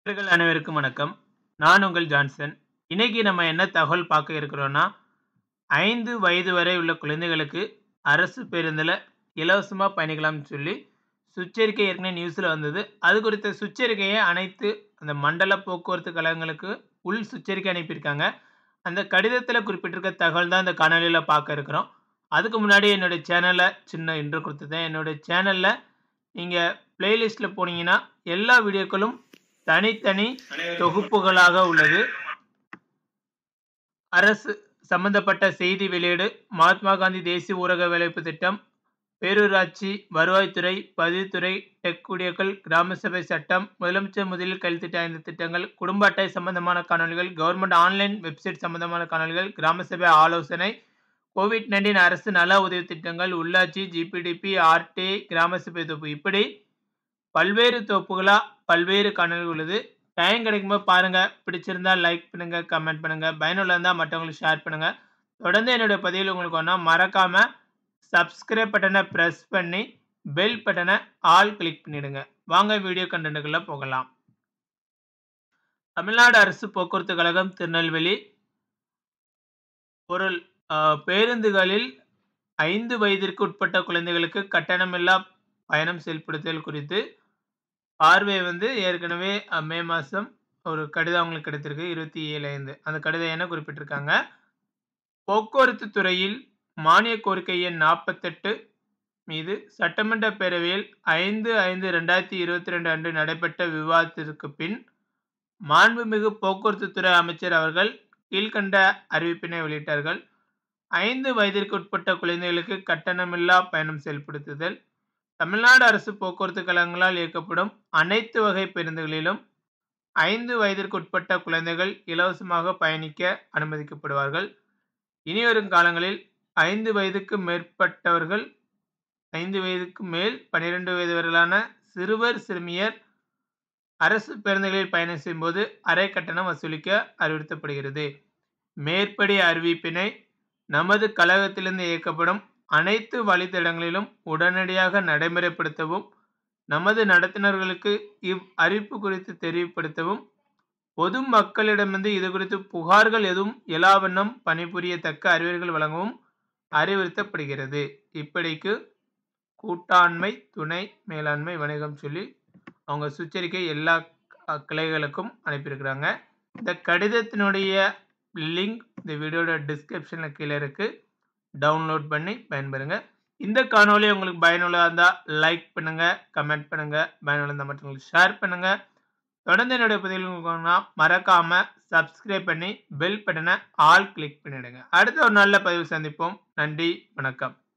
நேயர்கள் அனைவருக்கும் வணக்கம். நான் உங்கள் ஜான்சன். இன்னைக்கு நம்ம என்ன தகவல் பார்க்க இருக்கிறோம்னா, 5 வயது வரை உள்ள குழந்தைகளுக்கு அரசு பேருந்துல இலவசமா பயணிக்கலாம்னு சொல்லி சுற்றறிக்கை ஏற்கனவே நியூஸ்ல வந்தது. அது குறித்த சுற்றறிக்கைய அனைத்து அந்த மண்டல போக்குவரத்து கழகங்களுக்கு உள் சுற்றறிக்கை அனுப்பியிருக்காங்க. அந்த கடிதத்தில குறிப்பிட்டிருக்க தகவல் தான் இந்த காணொளியில பார்க்க இருக்கிறோம். அதுக்கு முன்னாடி என்னுடைய சேனல சின்ன இன்ட்ரோ குடுத்துட்டேன். என்னுடைய சேனல்ல நீங்க பிளேலிஸ்ட்ல போனீங்கன்னா, எல்லா வீடியோக்களும் தனித்தனி தொகுப்புகளாக உள்ளது. அரசு சம்பந்தப்பட்ட செய்தி வெளியீடு, மகாத்மா காந்தி தேசிய ஊரக வேலைவாய்ப்பு திட்டம், பேரூராட்சி, வருவாய்த்துறை, பதிவுத்துறை, டெக் ஊழியர்கள், கிராம சபை சட்டம், முதலமைச்சர் முதலில் கையெழுத்திட்ட 5 திட்டங்கள், குடும்ப அட்டை சம்பந்தமான காணொளிகள், கவர்ன்மென்ட் ஆன்லைன் வெப்சைட் சம்பந்தமான காணொளிகள், கிராம சபை ஆலோசனை, கோவிட்-19 அரசு நல உதவி திட்டங்கள், உள்ளாட்சி, ஜிபிடிபி, ஆர்டிஐ, கிராம சபை தொகுப்பு இப்படி பல்வேறு தொகுப்புகளா பல்வேறு காணொளிகள் உள்ளது. டைம் கிடைக்கும்போது பாருங்க. பிடிச்சிருந்தா லைக் பண்ணுங்க, கமெண்ட் பண்ணுங்க. பயனுள்ளதா இருந்தா மற்றவங்களுக்கு ஷேர் பண்ணுங்க. தொடர்ந்து என்னுடைய பதிவுகள் உங்களுக்கு வேணும்னா மறக்காம சப்ஸ்கிரைப் பட்டன பிரஸ் பண்ணி, பெல் பட்டன ஆல் கிளிக் பண்ணிடுங்க. வாங்க வீடியோ கன்டென்ட்க்குள்ள போகலாம். தமிழ்நாடு அரசு போக்குவரத்து கழகம் திருநெல்வேலி ஒரு அ பேருந்துகளில் 5 வயதிற்கு உட்பட்ட குழந்தைகளுக்கு கட்டணமில்லா பயணம் செயல்படுத்துதல் குறித்து பார்வை வந்து ஏற்கனவே அ மே மாசம் ஒரு கடிதம் அவங்களுக்கு கிடைத்திருக்கு. 27/5 அந்த கடித எண்ண குறிப்பிட்டிருக்காங்க. போக்குவரத்து துறையில் மானிய கோரிக்கை எண் 48 மீது சட்டமன்ற பேரவையில் 5/5/2022 அன்று நடைபெற்ற விவாதத்திற்கு பின், மாண்புமிகு போக்குவரத்து துறை அமைச்சர் அவர்கள் கீழ்க்கண்ட அறிவிப்பினை வெளியிட்டார்கள். 5 வயதிற்கு உட்பட்ட குழந்தைகளுக்கு கட்டணமில்லா பயணம் செயல்படுத்துதல். தமிழ்நாடு அரசு போக்குவரத்து கழகங்களால் இயக்கப்படும் அனைத்து வகை பேருந்துகளிலும் 5 வயதிற்கு உட்பட்ட குழந்தைகள் இலவசமாக பயணிக்க அனுமதிக்கப்படுவார்கள். இனிவரும் காலங்களில் 5 வயதுக்கு மேற்பட்டவர்கள் 5 வயதுக்கு மேல் 12 வயது வரையிலான சிறுவர், சிறுமியர் அரசு பேருந்துகளில் பயணம் செய்யும்போது அரை கட்டணம் வசூலிக்க அறிவுறுத்தப்படுகிறது. மேற்படி அறிவிப்பினை நமது கழகத்திலிருந்து இயக்கப்படும் அனைத்து வழித்தடங்களிலும் உடனடியாக நடைமுறைப்படுத்தவும், நமது நடத்துனர்களுக்கு இவ் அறிவிப்பு குறித்து தெரியப்படுத்தவும், பொது மக்களிடமிருந்து இதுகுறித்து புகார்கள் எதுவும் எழாவண்ணம் பணிபுரியத்தக்க அறிவுரைகள் வழங்கவும் அறிவுறுத்தப்படுகிறது. இப்படிக்கு கூட்டாண்மை, துணை மேலாண்மை வணிகம் சொல்லி அவங்க சுற்றறிக்கை எல்லா அ கிளைகளுக்கும் அனுப்பியிருக்கிறாங்க. இந்த கடிதத்தினுடைய லிங்க் இந்த வீடியோட டிஸ்கிரிப்ஷன்ல கீழ இருக்கு. டவுன்லோட் பண்ணி பயன்பெறுங்க. இந்த காணொளி உங்களுக்கு பயனுள்ளதா இருந்தா லைக் பண்ணுங்க, கமெண்ட் பண்ணுங்க. பயனுள்ளதா இருந்தா மற்றவங்களுக்கு ஷேர் பண்ணுங்க. தொடர்ந்து என்னுடைய பதிவுகள் உங்களுக்கு வேணும்னா மறக்காம சப்ஸ்கிரைப் பண்ணி பெல் பட்டன ஆல் கிளிக் பண்ணிடுங்க. அடுத்த ஒரு நல்ல பதிவில் சந்திப்போம். நன்றி, வணக்கம்.